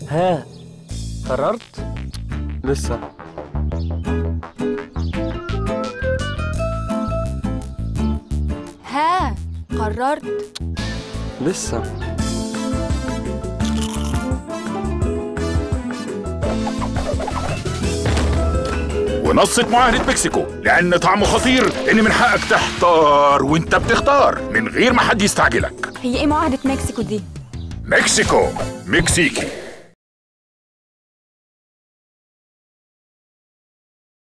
ها قررت لسه ها قررت لسه ونصت معاهدة مكسيكو لأن طعمه خطير إن من حقك تحتار وأنت بتختار من غير ما حد يستعجلك هي ايه معاهدة مكسيكو دي مكسيكو مكسيكي